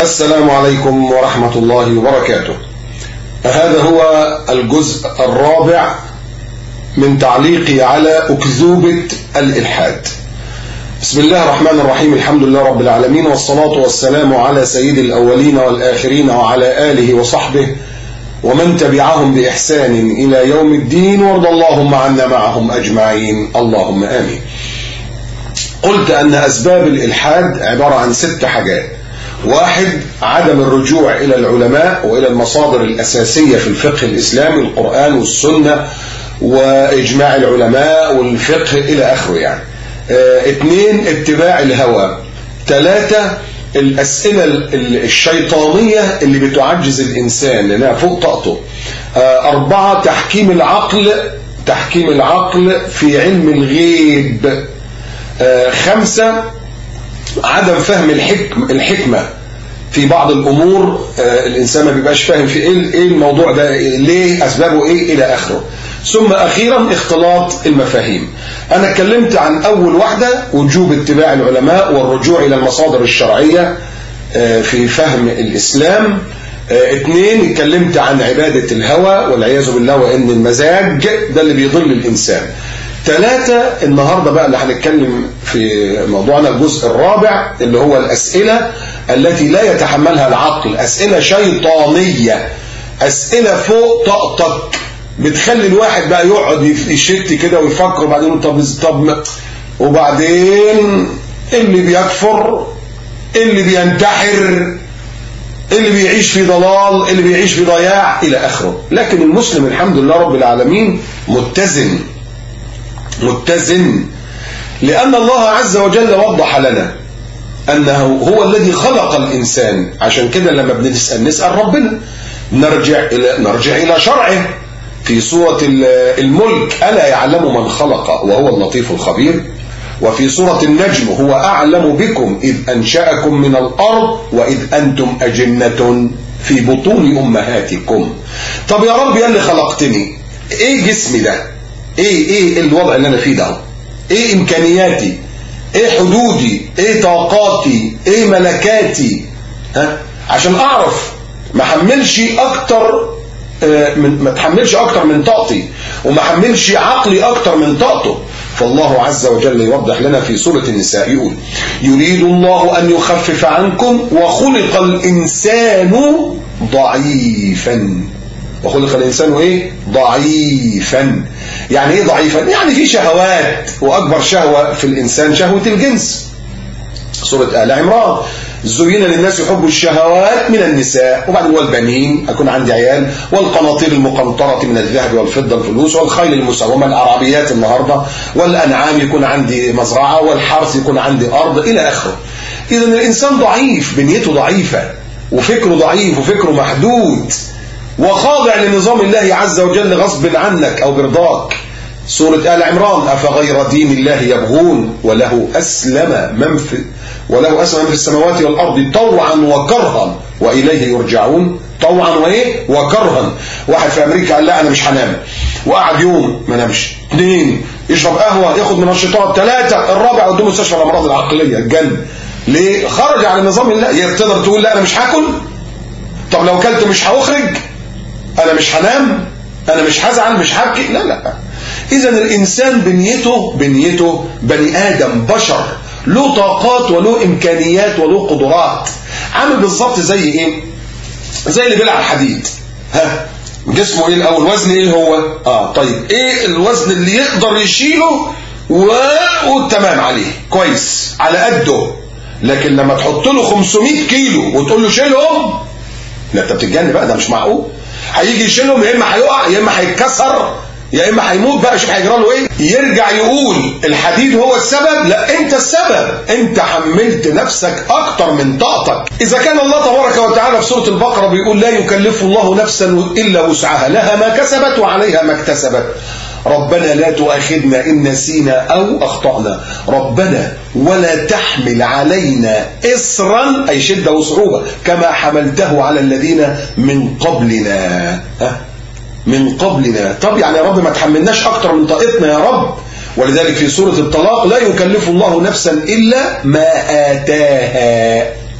السلام عليكم ورحمة الله وبركاته هذا هو الجزء الرابع من تعليقي على أكذوبة الإلحاد بسم الله الرحمن الرحيم الحمد لله رب العالمين والصلاة والسلام على سيد الأولين والآخرين وعلى آله وصحبه ومن تبعهم بإحسان إلى يوم الدين وارض اللهم عنا معهم أجمعين اللهم آمين قلت أن أسباب الإلحاد عبارة عن ست حاجات واحد عدم الرجوع إلى العلماء وإلى المصادر الأساسية في الفقه الإسلامي القرآن والسنة وإجماع العلماء والفقه إلى آخره يعني اه اثنين اتباع الهوى ثلاثة الأسئلة الشيطانية اللي بتعجز الإنسان لأنها فوق طاقته اه أربعة تحكيم العقل تحكيم العقل في علم الغيب اه خمسة عدم فهم الحكم الحكمة في بعض الأمور الإنسان ما بيبقاش فاهم في إيه الموضوع ده ليه أسبابه إيه إلى آخره ثم أخيرا اختلاط المفاهيم أنا اتكلمت عن أول واحدة وجوب اتباع العلماء والرجوع إلى المصادر الشرعية في فهم الإسلام اثنين اتكلمت عن عبادة الهوى والعياذ بالله وإن المزاج ده اللي بيضل الإنسان ثلاثة النهاردة بقى اللي هنتكلم في موضوعنا الجزء الرابع اللي هو الأسئلة التي لا يتحملها العقل أسئلة شيطانية أسئلة فوق طاقتك بتخلي الواحد بقى يقعد يشت كده ويفكر وبعدين يقول طب طب وبعدين اللي بيكفر اللي بينتحر اللي بيعيش في ضلال اللي بيعيش في ضياع إلى آخره لكن المسلم الحمد لله رب العالمين متزن متزن لأن الله عز وجل وضح لنا أنه هو الذي خلق الإنسان عشان كده لما بنسأل نسأل ربنا نرجع إلى, نرجع إلى شرعه في سورة الملك ألا يعلم من خلق وهو اللطيف الخبير وفي سورة النجم هو أعلم بكم إذ أنشأكم من الأرض وإذ أنتم أجنة في بطون أمهاتكم طب يا رب يا اللي خلقتني إيه جسمي ده ايه ايه الوضع اللي انا فيه ده ايه امكانياتي ايه حدودي ايه طاقاتي ايه ملكاتي ها عشان اعرف ما حملش اكتر من ما تحملش اكتر من طاقتي وما حملش عقلي اكتر من طاقته فالله عز وجل يوضح لنا في سورة النساء يقول يريد الله أن يخفف عنكم وخلق الإنسان ضعيفا وخلق الإنسان إيه؟ ضعيفا يعني إيه ضعيفا؟ يعني في شهوات وأكبر شهوة في الإنسان شهوة الجنس سورة آل عمران زين للناس حب الشهوات من النساء وبعدين والبنين أكون عندي عيال والقناطير المقنطرة من الذهب والفضة الفلوس والخيل المسومة العربيات النهاردة والأنعام يكون عندي مزرعة والحرث يكون عندي أرض إلى آخره إذا الإنسان ضعيف بنيته ضعيفة وفكره ضعيف وفكره محدود وخاضع لنظام الله عز وجل غصب عنك أو برضاك سورة آل عمران أفغير دين الله يبغون وله أسلم من في وله أسلم من في السماوات والأرض طوعا وكرها وإليه يرجعون طوعا وإيه وكرها واحد في أمريكا قال لا أنا مش هنام وقعد يوم ما نامش اثنين يشرب قهوة ياخد منشطات ثلاثة الرابع قدام مستشفى الأمراض العقلية الجن ليه خرج على نظام الله تقدر تقول لا أنا مش هاكل طب لو كلت مش هأخرج انا مش هنام انا مش هزعل مش هبكي لا لا اذا الانسان بنيته بنيته بني ادم بشر له طاقات وله امكانيات وله قدرات عامل بالظبط زي ايه زي اللي بيلعب حديد ها جسمه ايه الاول وزن ايه هو اه طيب ايه الوزن اللي يقدر يشيله و... والتمام عليه كويس على قده لكن لما تحط له 500 كيلو وتقول له شيلهم لا انت بتتجنن بقى ده مش معقول هيجي يشيلهم يا اما هيقع يا اما هيتكسر يا اما هيموت بقى شوف هيجرى له ايه يرجع يقول الحديد هو السبب لا انت السبب انت حملت نفسك اكتر من طاقتك اذا كان الله تبارك وتعالى في سوره البقره بيقول لا يكلف الله نفسا الا وسعها لها ما كسبت وعليها ما اكتسبت ربنا لا تؤاخذنا إن نسينا أو أخطأنا ربنا ولا تحمل علينا إصرا أي شدة وصعوبة كما حملته على الذين من قبلنا ها؟ من قبلنا طب يعني يا رب ما تحملناش أكتر من طاقتنا يا رب ولذلك في سورة الطلاق لا يكلف الله نفسا إلا ما آتاها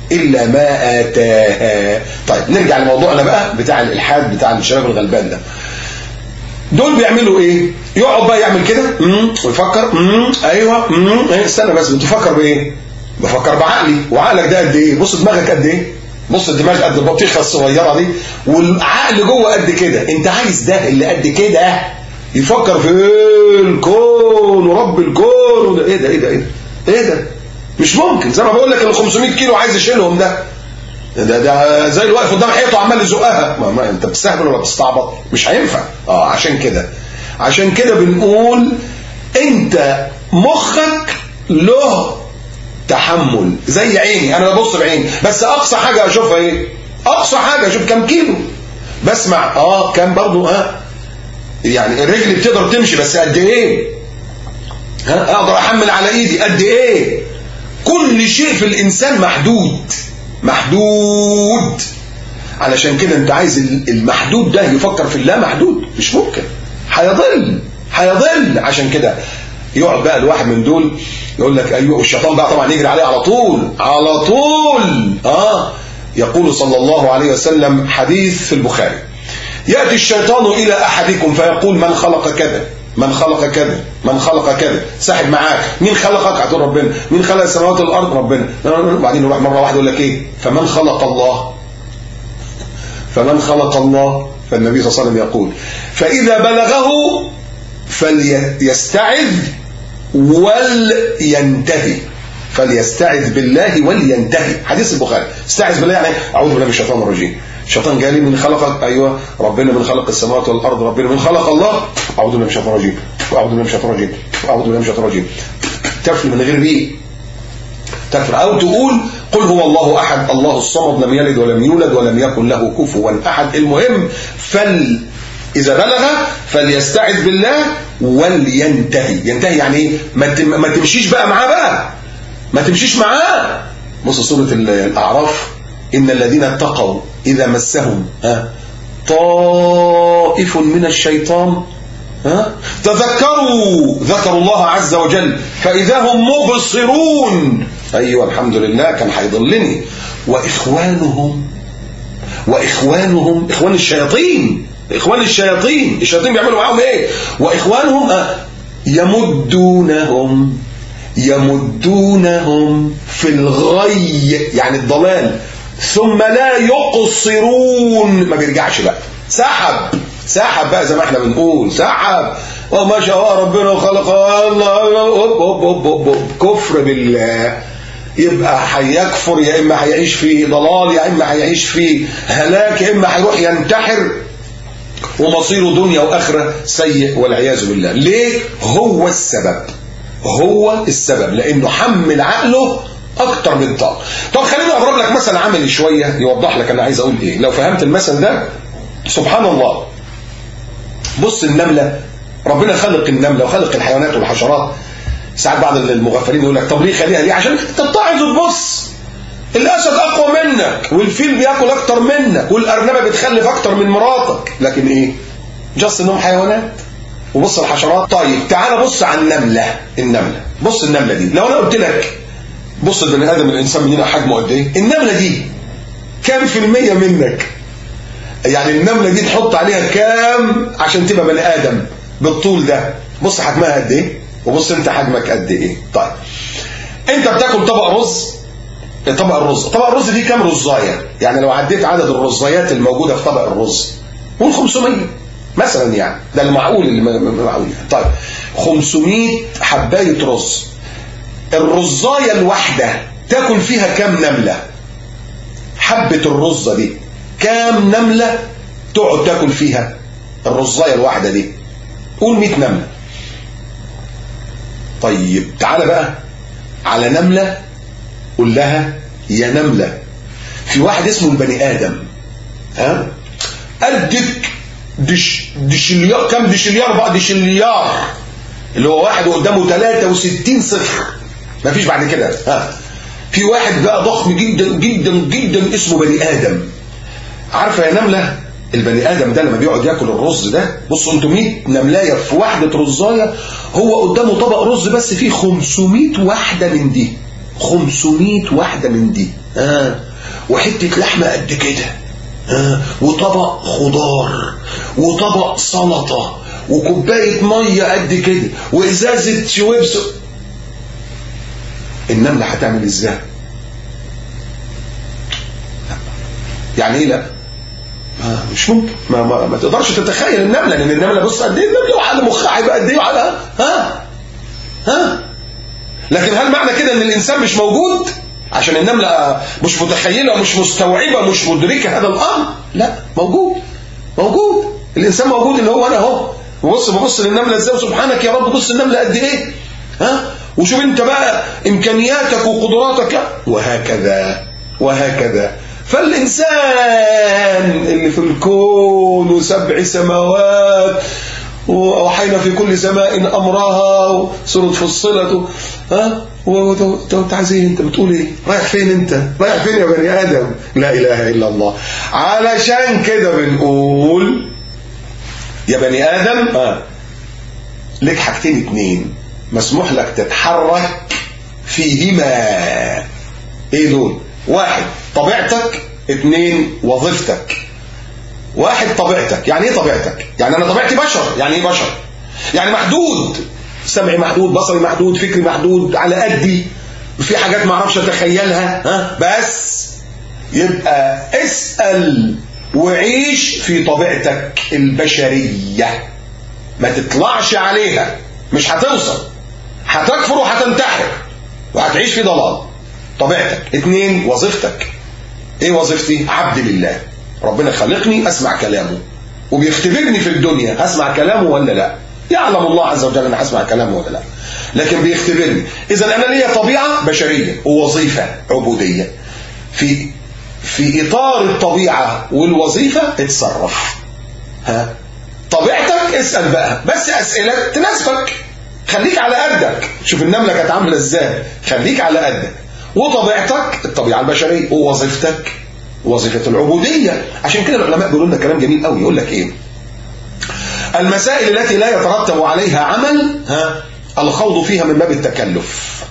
إلا ما آتاها طيب نرجع لموضوعنا بقى بتاع الإلحاد بتاع الشباب الغلبان ده دول بيعملوا ايه يقعد بقى يعمل كده مم، ويفكر مم، ايوه مم، إيه، استنى بس بتفكر بايه بفكر بعقلي وعقلك ده قد ايه بص دماغك قد ايه بص الدماغ قد البطيخه الصغيره دي والعقل جوه قد كده انت عايز ده اللي قد كده يفكر في إيه الكون ورب الكون وده ايه ده ايه ده ايه ده ايه ده مش ممكن زي ما بقول لك ال 500 كيلو عايز يشيلهم ده ده ده زي اللي واقف قدام حيطه وعمال يزقها ما, ما انت بتستهبل ولا بتستعبط مش هينفع اه عشان كده عشان كده بنقول انت مخك له تحمل زي عيني انا ببص بعيني بس اقصى حاجه اشوفها ايه اقصى حاجه اشوف كام كيلو بسمع اه كام برضو اه يعني الرجل بتقدر تمشي بس قد ايه ها اقدر احمل على ايدي قد ايه كل شيء في الانسان محدود محدود علشان كده انت عايز المحدود ده يفكر في اللا محدود مش ممكن هيضل هيضل عشان كده يقعد بقى الواحد من دول يقول لك ايوه الشيطان بقى طبعا يجري عليه على طول على طول اه يقول صلى الله عليه وسلم حديث في البخاري ياتي الشيطان الى احدكم فيقول من خلق كذا من خلق كذا من خلق كذا ساحب معاك مين خلقك هتقول ربنا مين خلق السماوات والارض ربنا وبعدين يروح مره واحده يقول لك ايه فمن خلق الله فمن خلق الله فالنبي صلى الله عليه وسلم يقول فاذا بلغه فليستعذ ولينتهي فليستعذ بالله ولينتهي حديث البخاري استعذ بالله يعني اعوذ بالله من الشيطان الرجيم الشيطان جالي من خلقك ايوه ربنا من خلق السماوات والارض ربنا من خلق الله اعوذ بالله من الشيطان الرجيم اعوذ بالله من الشيطان الرجيم اعوذ بالله من الشيطان الرجيم تفل من غير ريق تفل او تقول قل هو الله احد الله الصمد لم يلد ولم يولد ولم يكن له كفوا احد المهم فل إذا بلغ فليستعذ بالله ولينتهي ينتهي يعني ايه ما ما تمشيش بقى معاه بقى ما تمشيش معاه بص سورة الأعراف إن الذين اتقوا إذا مسهم ها طائف من الشيطان ها تذكروا ذكروا الله عز وجل فإذا هم مبصرون أيوة الحمد لله كان هيضلني وإخوانهم وإخوانهم إخوان الشياطين إخوان الشياطين الشياطين بيعملوا معاهم إيه وإخوانهم أه يمدونهم يمدونهم في الغي يعني الضلال ثم لا يقصرون ما بيرجعش بقى سحب سحب بقى زي ما احنا بنقول سحب وما شاء ربنا خلق الله هوب هوب هوب هوب كفر بالله يبقى هيكفر يا اما هيعيش في ضلال يا اما هيعيش في هلاك يا اما هيروح ينتحر ومصيره دنيا واخره سيء والعياذ بالله ليه هو السبب هو السبب لانه حمل عقله اكتر من طاقه طب خليني اضرب لك مثل عملي شويه يوضح لك انا عايز اقول ايه لو فهمت المثل ده سبحان الله بص النمله ربنا خلق النمله وخلق الحيوانات والحشرات ساعات بعض المغفلين يقول لك طب ليه خليها ليه عشان تتعظ وتبص الاسد اقوى منك والفيل بياكل اكتر منك والارنبه بتخلف اكتر من مراتك لكن ايه جاست انهم حيوانات وبص الحشرات طيب تعال بص على النمله النمله بص النمله دي لو انا قلت لك بص البني ادم الانسان مننا حجمه قد ايه النمله دي كام في المية منك يعني النمله دي تحط عليها كام عشان تبقى بني ادم بالطول ده بص حجمها قد ايه وبص انت حجمك قد ايه طيب انت بتاكل طبق رز طبق الرز طبق الرز دي كام رزايه يعني لو عديت عدد الرزايات الموجوده في طبق الرز قول 500 مثلا يعني ده المعقول اللي معقول يعني. طيب 500 حبايه رز الرزايه الواحده تاكل فيها كام نمله حبه الرزه دي كام نمله تقعد تاكل فيها الرزايه الواحده دي قول 100 نمله طيب تعالى بقى على نمله قول لها يا نمله في واحد اسمه البني ادم ها قدك دش دشليار كم دشليار بقى دشليار اللي هو واحد وقدامه 63 صفر مفيش بعد كده ها في واحد بقى ضخم جدا جدا جدا اسمه بني ادم عارفه يا نمله البني ادم ده لما بيقعد ياكل الرز ده بصوا انتوا 100 نملايه في واحده رزايه هو قدامه طبق رز بس فيه 500 واحده من دي 500 واحده من دي آه وحتة لحمة قد كده آه وطبق خضار وطبق سلطة وكوباية مية قد كده وإزازة شويبس النملة هتعمل ازاي؟ يعني ايه لا؟ ما مش ممكن ما, ما, ما تقدرش تتخيل النملة لأن النملة بص قد ايه النملة وعلى مخها هيبقى قد ايه وعلى ها ها لكن هل معنى كده ان الانسان مش موجود عشان النملة مش متخيلة مش مستوعبة مش مدركة هذا الامر لا موجود موجود الانسان موجود اللي هو انا اهو ببص ببص للنملة ازاي سبحانك يا رب بص النملة قد ايه ها وشوف انت بقى امكانياتك وقدراتك وهكذا وهكذا فالإنسان اللي في الكون وسبع سماوات وأوحينا في كل سماء أمرها وسورة فصلت ها وانت عايز ايه انت بتقول ايه رايح فين انت رايح فين يا بني ادم لا اله الا الله علشان كده بنقول يا بني ادم اه لك حاجتين اتنين مسموح لك تتحرك فيهما ايه دول واحد طبيعتك اثنين وظيفتك واحد طبيعتك يعني ايه طبيعتك يعني انا طبيعتي بشر يعني ايه بشر يعني محدود سمعي محدود بصري محدود فكري محدود على قدي في حاجات ما اعرفش اتخيلها ها بس يبقى اسال وعيش في طبيعتك البشريه ما تطلعش عليها مش هتوصل هتكفر وهتنتحر وهتعيش في ضلال طبيعتك اثنين وظيفتك ايه وظيفتي عبد لله ربنا خلقني اسمع كلامه وبيختبرني في الدنيا هسمع كلامه ولا لا يعلم الله عز وجل انا هسمع كلامه ولا لا لكن بيختبرني اذا انا ليا طبيعه بشريه ووظيفه عبوديه في في اطار الطبيعه والوظيفه اتصرف ها طبيعتك اسال بقى بس اسئله تناسبك خليك على قدك شوف النمله كانت عامله ازاي خليك على قدك وطبيعتك الطبيعه البشريه ووظيفتك وظيفه العبوديه عشان كده العلماء بيقولوا لنا كلام جميل قوي يقول لك ايه المسائل التي لا يترتب عليها عمل ها الخوض فيها من باب التكلف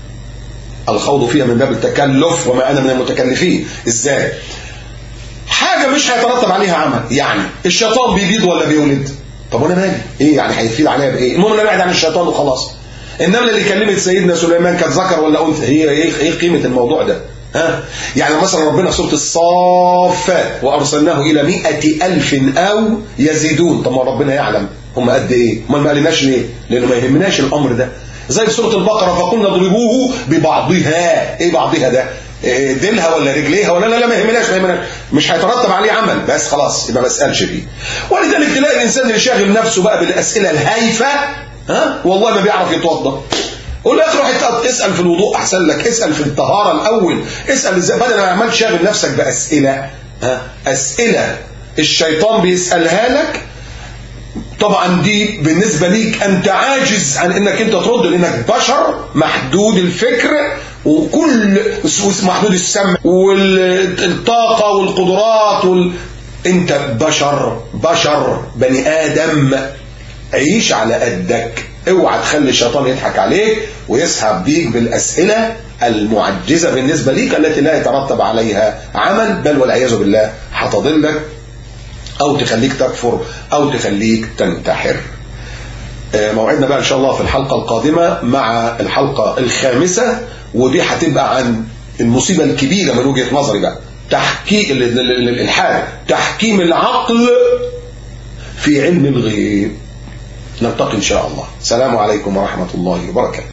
الخوض فيها من باب التكلف وما انا من المتكلفين ازاي حاجه مش هيترتب عليها عمل يعني الشيطان بيبيض ولا بيولد طب وانا مالي ايه يعني هيفيد عليا بايه المهم انا بعد عن الشيطان وخلاص النمله اللي كلمت سيدنا سليمان كانت ذكر ولا انثى هي ايه ايه قيمه الموضوع ده ها يعني مثلا ربنا سوره الصافات وارسلناه الى مئة ألف او يزيدون طب ما ربنا يعلم هم قد ايه ما ما قالناش ليه لانه ما يهمناش الامر ده زي في سوره البقره فقلنا اضربوه ببعضها ايه بعضها ده إيه ديلها ولا رجليها ولا لا لا ما يهمناش ما يهمناش مش هيترتب عليه عمل بس خلاص يبقى ما اسالش فيه ولذلك تلاقي الانسان اللي شاغل نفسه بقى بالاسئله الهايفه ها والله ما بيعرف يتوضا قول له روح اسال في الوضوء احسن لك اسال في الطهاره الاول اسال ازاي بدل ما عمال شاغل نفسك باسئله ها اسئله الشيطان بيسالها لك طبعا دي بالنسبه ليك انت عاجز عن انك انت ترد لانك بشر محدود الفكر وكل محدود السمع والطاقه والقدرات وال... انت بشر بشر بني ادم عيش على قدك اوعى تخلي الشيطان يضحك عليك ويسحب بيك بالاسئله المعجزه بالنسبه ليك التي لا يترتب عليها عمل بل والعياذ بالله هتضلك او تخليك تكفر او تخليك تنتحر موعدنا بقى ان شاء الله في الحلقه القادمه مع الحلقه الخامسه ودي هتبقى عن المصيبه الكبيره من وجهه نظري بقى تحكيم الالحاد تحكيم العقل في علم الغيب نلتقي إن شاء الله السلام عليكم ورحمة الله وبركاته